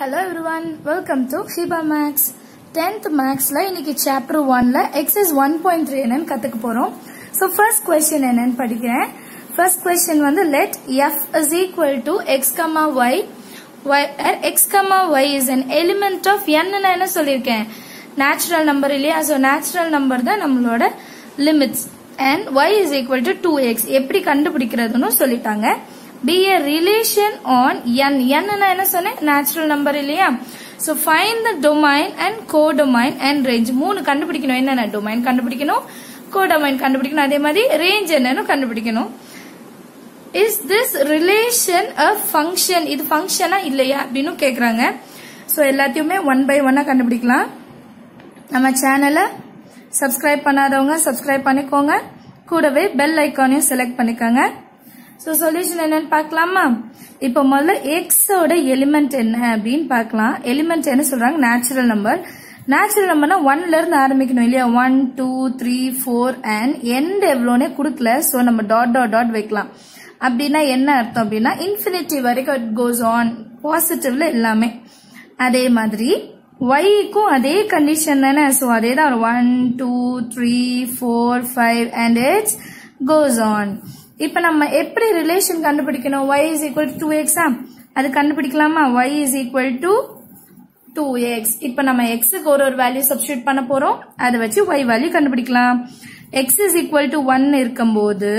hello everyone welcome to Hiba maths tenth மேக்ஸில் இன்னைக்கு chapter ஒன்ல எக்ஸஸ் ஒன் பாயிண்ட் த்ரீ என்னன்னு கற்றுக்க போகிறோம் ஸோ ஃபர்ஸ்ட் கொஸ்டின் என்னன்னு படிக்கிறேன் ஃபர்ஸ்ட் கொஸ்டின் வந்து let f is equal to x comma y x comma y is an element of என்ன என்ன சொல்லியிருக்கேன் நேச்சுரல் நம்பர் இல்லையா ஸோ நேச்சுரல் நம்பர் தான் நம்மளோட limits and y is equal to two x எப்படி கண்டுபிடிக்கிறதுன்னு சொல்லிட்டாங்க be a relation on n n னா என்ன சொன்னேன் நேச்சுரல் நம்பர் இல்லையா so find the domain and codomain and range மூணு கண்டுபிடிக்கணும் என்னென்ன டொமைன் கண்டுபிடிக்கணும் கோடொமைன் கண்டுபிடிக்கணும் அதே மாதிரி ரேஞ்ச் என்னன்னு கண்டுபிடிக்கணும் is this relation a function இது ஃபங்க்ஷனா இல்லையா அப்படின்னு கேக்குறாங்க ஸோ எல்லாத்தையுமே ஒன் பை ஒன்னா கண்டுபிடிக்கலாம் நம்ம சேனலை சப்ஸ்கிரைப் பண்ணாதவங்க சப்ஸ்கிரைப் பண்ணிக்கோங்க கூடவே பெல் ஐக்கானையும் செலக்ட் பண்ணிக்கோங்க ஸோ சொல்யூஷன் என்னன்னு பார்க்கலாமா இப்போ முதல்ல எக்ஸோட எலிமெண்ட் என்ன அப்படின்னு பார்க்கலாம் எலிமெண்ட் என்ன சொல்றாங்க நேச்சுரல் நம்பர் நேச்சுரல் நம்பர்னா ஒன்ல இருந்து ஆரம்பிக்கணும் இல்லையா one two three four and end எவ்வளோனே கொடுக்கல ஸோ நம்ம டாட் டாட் டாட் வைக்கலாம் அப்படின்னா என்ன அர்த்தம் அப்படின்னா இன்ஃபினிட்டி வரைக்கும் இட் கோஸ் ஆன் பாசிட்டிவ்ல எல்லாமே அதே மாதிரி ஒய்க்கும் அதே கண்டிஷன் தானே ஸோ அதே தான் one two three four five and it's goes on இப்ப நம்ம எப்படி ரிலேஷன் கண்டுபிடிக்கணும் y is equal to two எக்ஸா அது கண்டுபிடிக்கலாமா y is equal to two x இப்ப நம்ம எக்ஸுக்கு ஒரு ஒரு வேல்யூ சப்ஸ்டியூட் பண்ண போறோம் அதை வச்சு y வேல்யூ கண்டுபிடிக்கலாம் x is equal to one இருக்கும்போது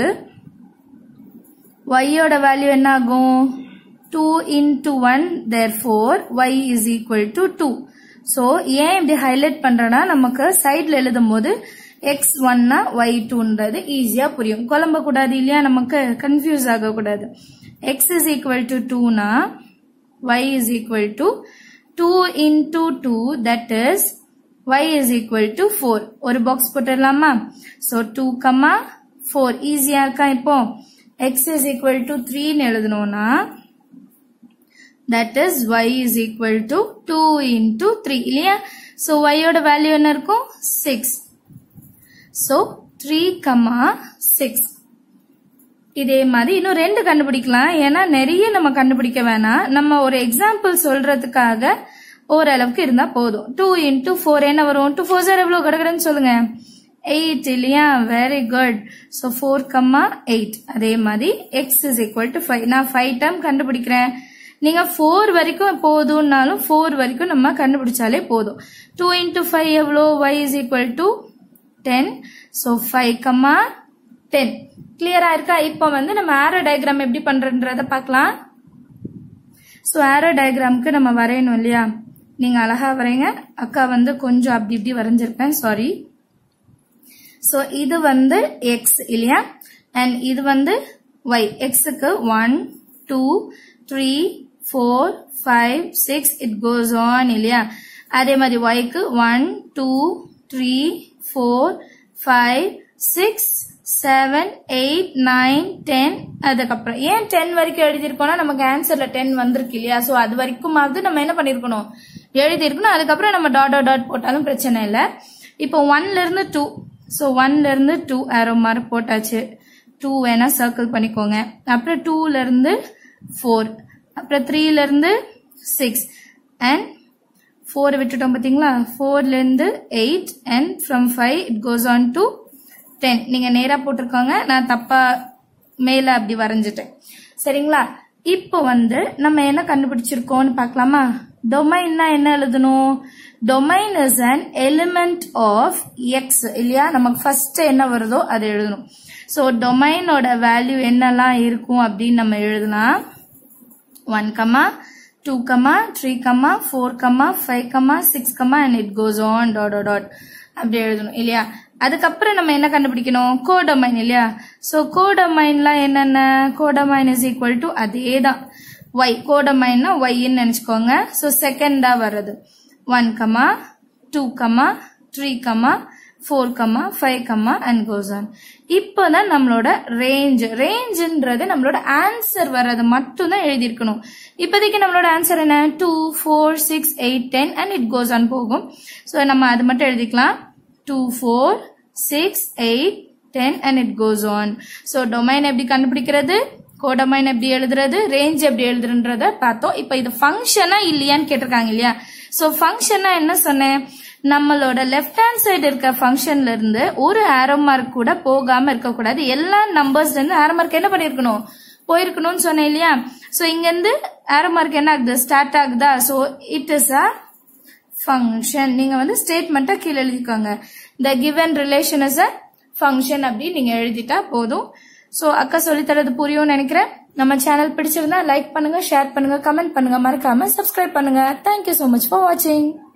y யோட வேல்யூ என்ன ஆகும் two into one therefore y is equal to two so ஏன் இப்படி ஹைலைட் பண்றேன்னா நமக்கு சைட்ல எழுதும் போது எக்ஸ் ஒன்னா ஒய் டூன்றது ஈஸியா புரியும் குழம்ப கூடாது இல்லையா நமக்கு கன்ஃபியூஸ் ஆகக்கூடாது எக்ஸ் இஸ் ஈக்குவல் டு டூனா y is equal to two into two that is y is equal to four ஒரு பாக்ஸ் போட்டுடலாமா ஸோ டூ கம்மா ஃபோர் ஈஸியா இருக்கா இப்போ எக்ஸ் இஸ் ஈக்குவல் டு த்ரீன்னு எழுதணும்னா that is y is equal to two into three இல்லையா so ஒய்யோட value என்ன இருக்கும் six so three comma six இதே மாதிரி இன்னும் ரெண்டு கண்டுபிடிக்கலாம் ஏன்னா நிறைய நம்ம கண்டுபிடிக்க வேணாம் நம்ம ஒரு எக்ஸாம்பிள் சொல்றதுக்காக ஓரளவுக்கு இருந்தா போதும் டூ இன்டூ ஃபோர் என்ன வரும் டூ ஃபோர் சார் எவ்வளோ கடகடன்னு சொல்லுங்க எயிட் இல்லையா very good so four comma eight அதே மாதிரி x is equal to five நான் ஃபைவ் டைம் கண்டுபிடிக்கிறேன் நீங்க ஃபோர் வரைக்கும் போதும்னாலும் ஃபோர் வரைக்கும் நம்ம கண்டுபிடிச்சாலே போதும் டூ இன்டூ ஃபைவ் எவ்வளோ y is equal to ten so five comma ten கிளியரா இருக்கா இப்போ வந்து நம்ம ஆரோ டயக்ராம் எப்படி பண்றன்றத பார்க்கலாம் ஸோ ஆரோ டயக்ராம்க்கு நம்ம வரையணும் இல்லையா நீங்க அழகா வரைங்க அக்கா வந்து கொஞ்சம் அப்படி இப்படி வரைஞ்சிருப்பேன் சாரி ஸோ இது வந்து எக்ஸ் இல்லையா அண்ட் இது வந்து ஒய் எக்ஸுக்கு one two three four five six it goes on இல்லையா அதே மாதிரி ஒய்க்கு one two three four five six seven eight nine ten அதுக்கப்புறம் ஏன் டென் வரைக்கும் எழுதியிருக்கோம்னா நமக்கு ஆன்சர்ல டென் வந்திருக்கு இல்லையா ஸோ அது வரைக்குமாவது நம்ம என்ன பண்ணிருக்கணும் எழுதியிருக்கணும் அதுக்கப்புறம் நம்ம டாட் டாட் போட்டாலும் பிரச்சனை இல்லை இப்போ ஒன்ல இருந்து டூ ஸோ ஒன்ல இருந்து டூ ஆரோ மார்க் போட்டாச்சு டூ வேணா சர்க்கிள் பண்ணிக்கோங்க அப்புறம் டூல இருந்து ஃபோர் அப்புறம் த்ரீல இருந்து சிக்ஸ் அண்ட் ஃபோர் விட்டுட்டோம் பார்த்தீங்களா ஃபோர்லேருந்து eight and from five it goes on to ten நீங்கள் நேராக போட்டிருக்கோங்க நான் தப்பாக மேலே அப்படி வரைஞ்சிட்டேன் சரிங்களா இப்போ வந்து நம்ம என்ன கண்டுபிடிச்சிருக்கோம்னு பார்க்கலாமா டொமைன்னா என்ன எழுதணும் domain is an element of x இல்லையா நமக்கு ஃபர்ஸ்ட் என்ன வருதோ அதை எழுதணும் ஸோ டொமைனோட வேல்யூ என்னெல்லாம் இருக்கும் அப்படின்னு நம்ம எழுதலாம் one comma two comma three comma four comma five comma six comma and it goes on dot dot அப்படி எழுதணும் இல்லையா அதுக்கப்புறம் நம்ம என்ன கண்டுபிடிக்கணும் கோடொமைன் இல்லையா ஸோ கோடொமைன்லாம் என்னென்ன கோடொமைன் இஸ் ஈக்குவல் டு அதே தான் ஒய் கோடொமைன்னா ஒய்ன்னு நினச்சிக்கோங்க ஸோ செகண்டாக வர்றது one comma two comma three comma four comma five comma and goes on இப்போ தான் நம்மளோட ரேஞ்ச் ரேஞ்சுன்றது நம்மளோட ஆன்சர் வர்றது மட்டும் தான் எழுதியிருக்கணும் இப்போதைக்கு நம்மளோட ஆன்சர் என்ன two four six eight ten and it goes on போகும் ஸோ நம்ம அது மட்டும் எழுதிக்கலாம் two four six eight ten and it goes on so domain எப்படி கண்டுபிடிக்கிறது கோடமைன் எப்படி எழுதுறது ரேஞ்ச் எப்படி எழுதுறன்றத பார்த்தோம் இப்போ இது ஃபங்க்ஷனா இல்லையான்னு கேட்டிருக்காங்க இல்லையா ஸோ ஃபங்க்ஷனா என்ன சொன்னேன் நம்மளோட லெஃப்ட் ஹேண்ட் சைடு இருக்க ஃபங்க்ஷன்ல இருந்து ஒரு ஆரோ மார்க் கூட போகாம இருக்கக்கூடாது எல்லா நம்பர்ஸ்ல இருந்து ஆரோ மார்க் என்ன பண்ணிருக்கணும் போயிருக்கணும்னு சொன்னேன் இல்லையா ஸோ இங்க இருந்து ஆரோ மார்க் என்ன ஆகுது ஸ்டார்ட் ஆகுதா so it is a function நீங்க வந்து ஸ்டேட்மெண்ட்டை கீழே எழுதிக்கோங்க the given relation is a function அப்படி நீங்க எழுதிட்டா போதும் ஸோ அக்கா சொல்லித்தரது புரியும்னு நினைக்கிறேன் நம்ம சேனல் பிடிச்சிருந்தா லைக் பண்ணுங்க ஷேர் பண்ணுங்க கமெண்ட் பண்ணுங்க மறக்காம சப்ஸ்கிரைப் பண்ணுங்க தேங்க்யூ ஸோ மச் ஃபார் வாட்சிங்